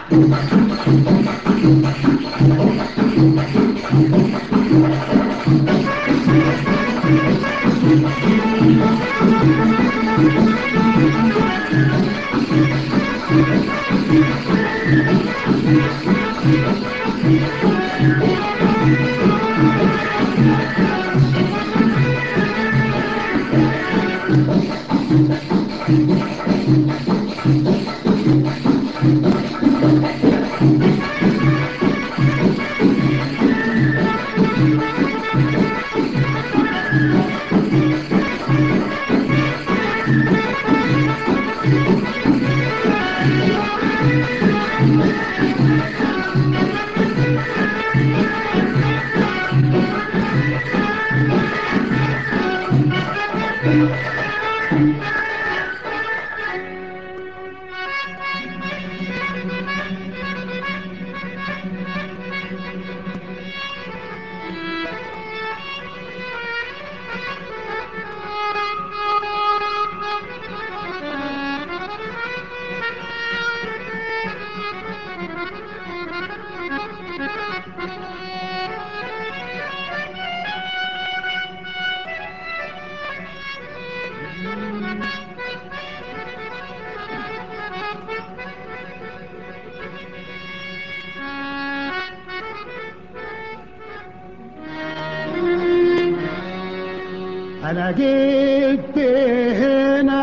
انا جيت هنا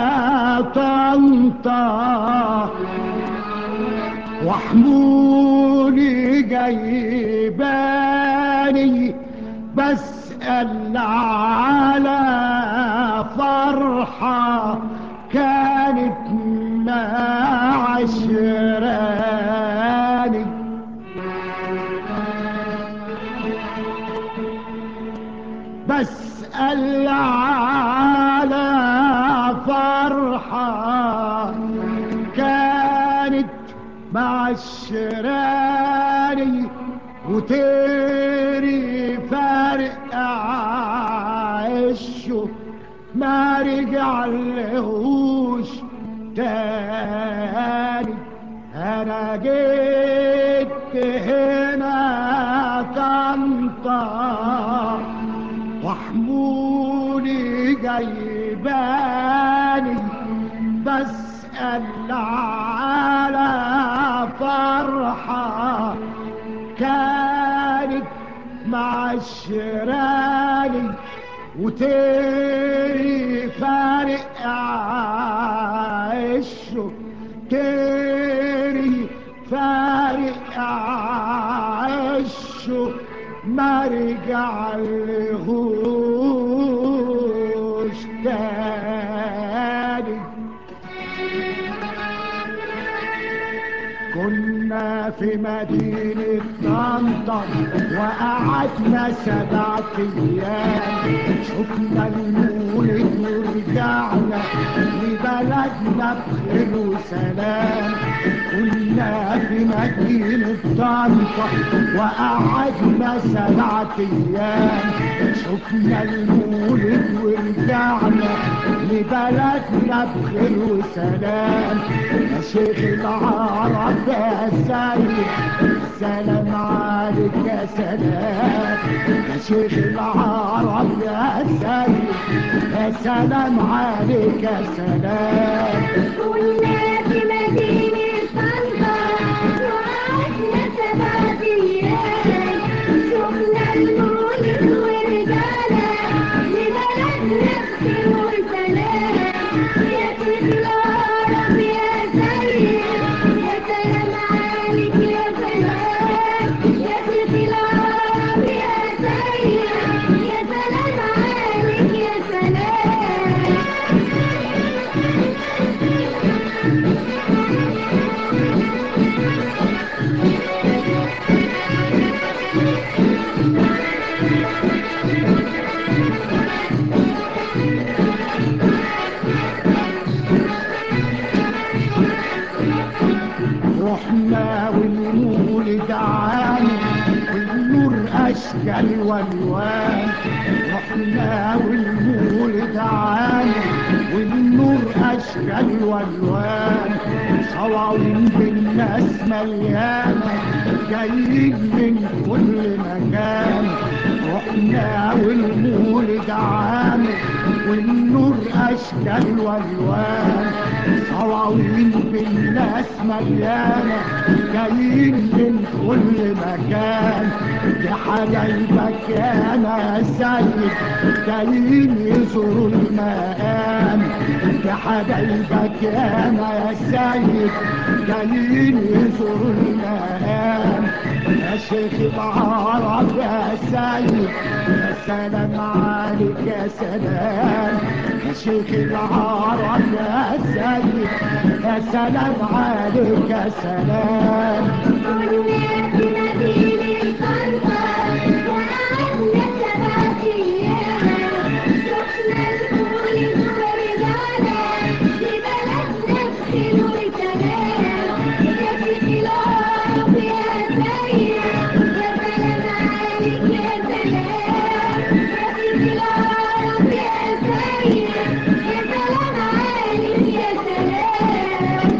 طنطا وحمولي جايباني بسأل على فرحة كانت معشراني بسأل على فرحة كانت معشراني وتيري فارق عشه ما رجع لهوش تاني انا جيت هنا طنطا وحمولي جايباني بسأل على فرحة كانت معشراني وتيري فارق عشه تيري فارق عشه ما رجع لهوش تاني كنا في مدينة طنطا وقعدنا سبعة أيام شفنا المولد ورجعنا لبلدنا بخير وسلام كنا في مدينة طنطا وقعدنا سبعة أيام شفنا المولد ورجعنا لبلدنا بخير وسلام يا شيخ العرب يا سيد سلام عليك يا سلام يا شيخ العرب يا سيد يا سلام عليك يا سلام كنا في مدينة طنطا وقعدنا سبعة أيام شفنا المولد ورجعنا لبلدنا بخير وسلام يا سيد العرب يا سيد يا سلام عليك يا سلام يا سيد العرب يا سيد يا سلام عليك يا سلام رحنا والمولد عالي والنور اشكال والوان رحنا والمولد عالي والنور اشكال والوان صواوين بالناس مليانه جايين من كل مكان رحنا والمولد عامل والنور اشكال والوان صواوين بالناس مليانه جايين من كل مكان يا حبايبك يا انا سيد جايين يزوروا المقام يا حبايبك يا انا سيد جايين يزوروا المقام يا شيخ العرب يا سيد يا سلام عليك يا سلام يا شيخ العرب يا سيد يا سلام عليك يا سلام كنا في مدينة طنطا وقعدنا سبعة أيام شفنا المولد ورجعنا لبلدنا بخير وسلام يا سيدي العرب يا سيد يا سلام عليك يا سلام يا سيدي العرب يا سيد يا سلام عليك يا سلام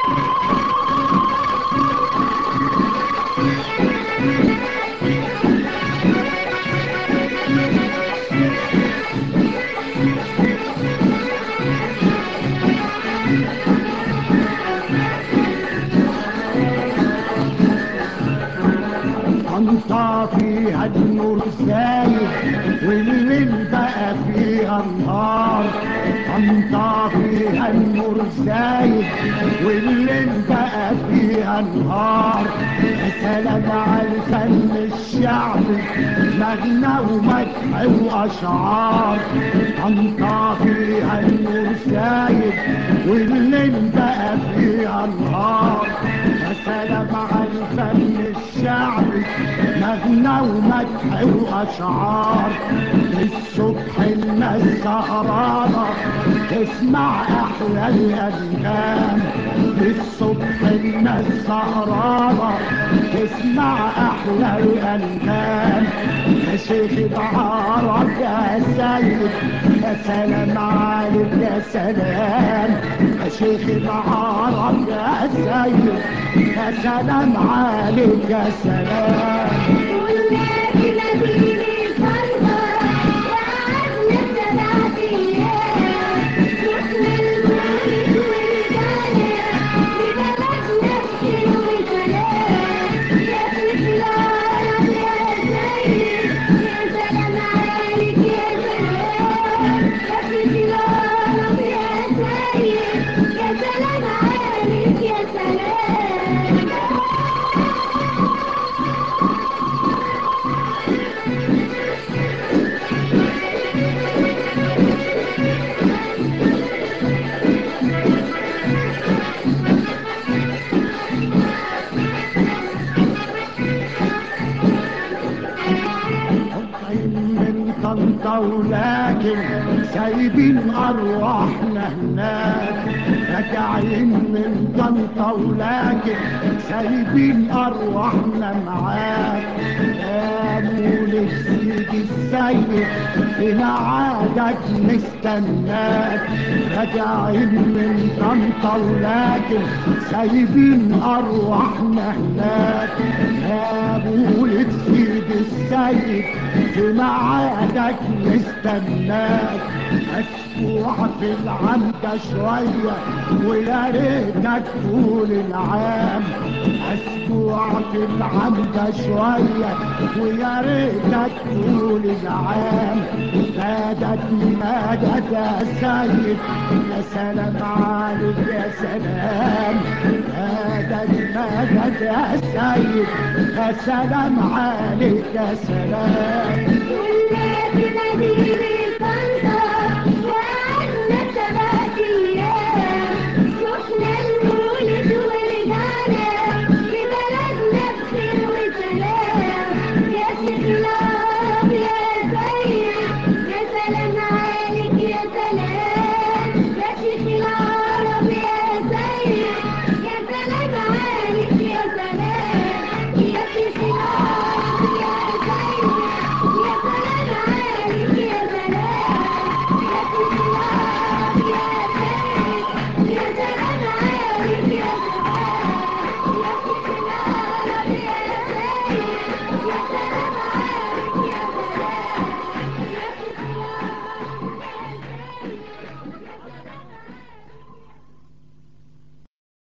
طنطا فيها النور زايد والليل بقى فيها النهار طنطا فيها النور زايد والليل بقى فيها النهار يا سلام على الفن الشعبي مغنى ومدح واشعار طنطا فيها النور زايد والليل بقى فيها النهار يا سلام على الفن الشعبي مغنى ومدح واشعار الصبح الناس سهرانه تسمع احلى الانغام الصبح الناس سهرانه تسمع احلى الانغام يا شيخ العرب يا سيد يا سلام عليك يا سلام يا شيخ العرب يا سيد يا سلام عليك يا سلام كنا في مدينة طنطا وقعدنا سبعة أيام شفنا المولد ورجعنا لبلدنا بخير وسلام يا سيدي العرب يا سيد يا سلام عليك يا سلام يا سيدي العرب يا سيد يا سلام عليك يا سلام طالعين من طنطا ولكن سايبين ارواحنا هناك راجعين من طنطا ولكن سايبين ارواحنا معاك يا مولد سيدي السيد في ميعادك مستناك راجعين من طنطا ولكن سايبين ارواحنا هناك يا مولد سيدي السيد في ميعادك مستناك اسبوع في العام ده شويه ويا ريتك طول العام اسبوع في العام ده شويه ويا ريتك طول العام مدد مدد يا سيد يا سلام عليك يا سلام مدد مدد يا سيد يا سلام عليك يا سلام كنا في مدينة